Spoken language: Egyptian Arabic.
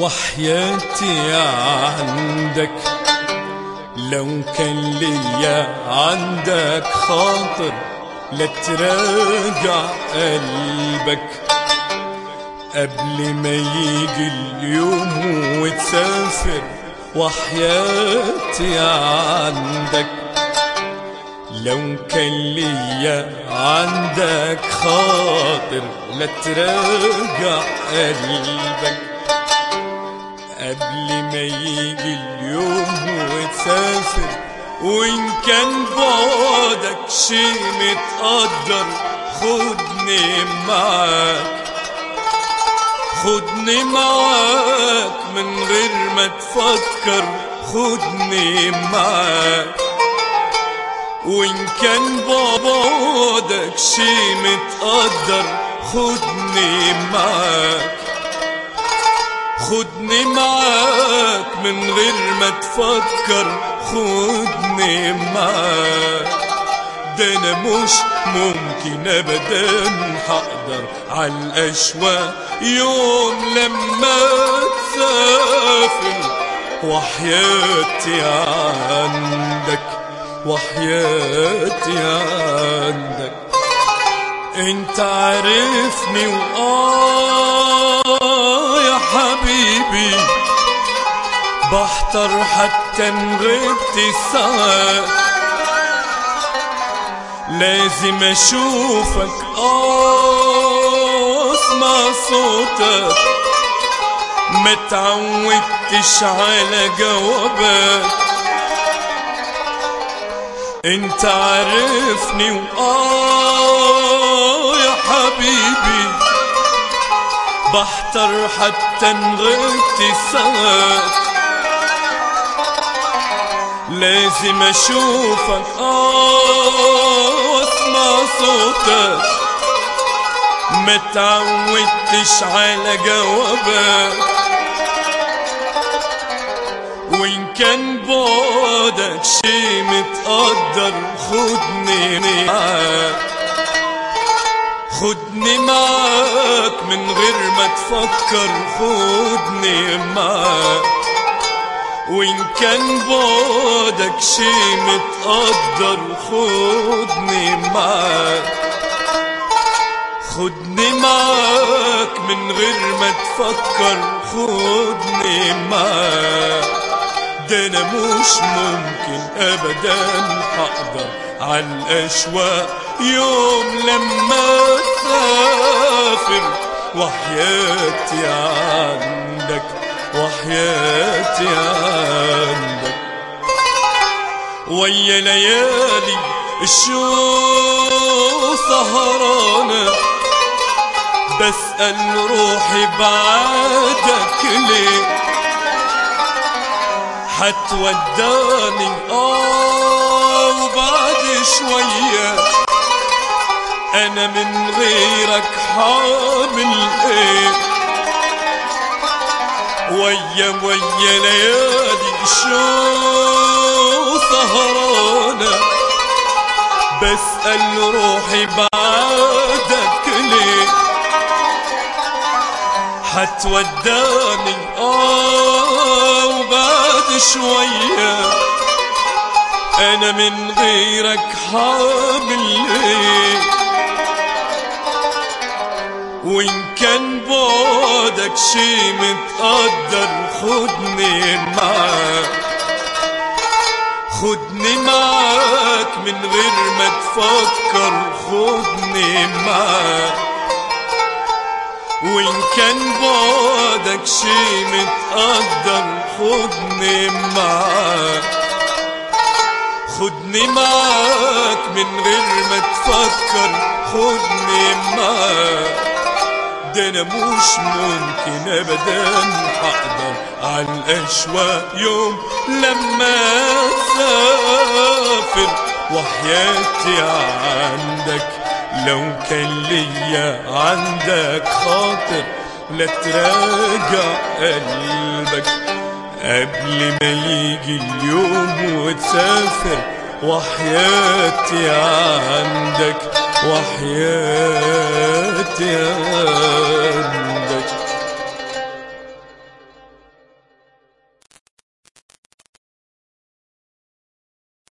وحياتي عندك لو كان ليا عندك خاطر لا تراجع قلبك قبل ما يجي اليوم وتسافر وحياتي عندك لو كان ليا عندك خاطر لا تراجع قلبك قبل ما يجي اليوم وتسافر وإن كان بعدك شي متقدر خدني معاك خدني معاك من غير ما تفكر خدني معاك وإن كان بعدك شي متقدر خدني معاك خدني معاك من غير ما تفكر خدني معاك ده انا مش ممكن ابدا هقدر على الاشواق يوم لما تسافر وحياتي عندك وحياتي عندك انت عارفني وآه يا حبيبي بحتر حتى ان غبت ساعات لازم اشوفك آه اسمع صوتك ما تعودتش على جوابك انت عارفني وآه يا حبيبي بحتر حتى ان غبت ساعات لازم اشوفك اه واسمع صوتك ما تعودتش على جوابك وان كان بعدك شي متقدر خدني معاك خدني معاك من غير ما تفكر خدني معاك وإن كان بعدك شي متقدر خدني معاك خدني معاك من غير ما تفكر خدني معاك ده انا مش ممكن ابدا هقدر على الاشواق يوم لما تسافر وحياتي عندك وحياتي عندك ويا ليالي الشو سهرانة بسأل روحي بعدك ليه حتوداني اه وبعد شوية انا من غيرك حامل ايه ويا ويا ليالي شو سهرانة بسأل روحي بعدك ليه حتوداني اه وبعد شوية انا من غيرك حامل ايه وإن كان بعدك شي متقدر خدني معاك خدني معاك من غير ما تفكر خدني معاك وإن كان بعدك شي متقدر خدني معاك خدني معاك من غير ما تفكر خدني معاك ده انا مش ممكن ابدا هقدر على الاشواق يوم لما اسافر وحياتي عندك لو كان ليا عندك خاطر لا تراجع قلبك قبل ما يجي اليوم وتسافر وحياتي عندك وحياتي عندك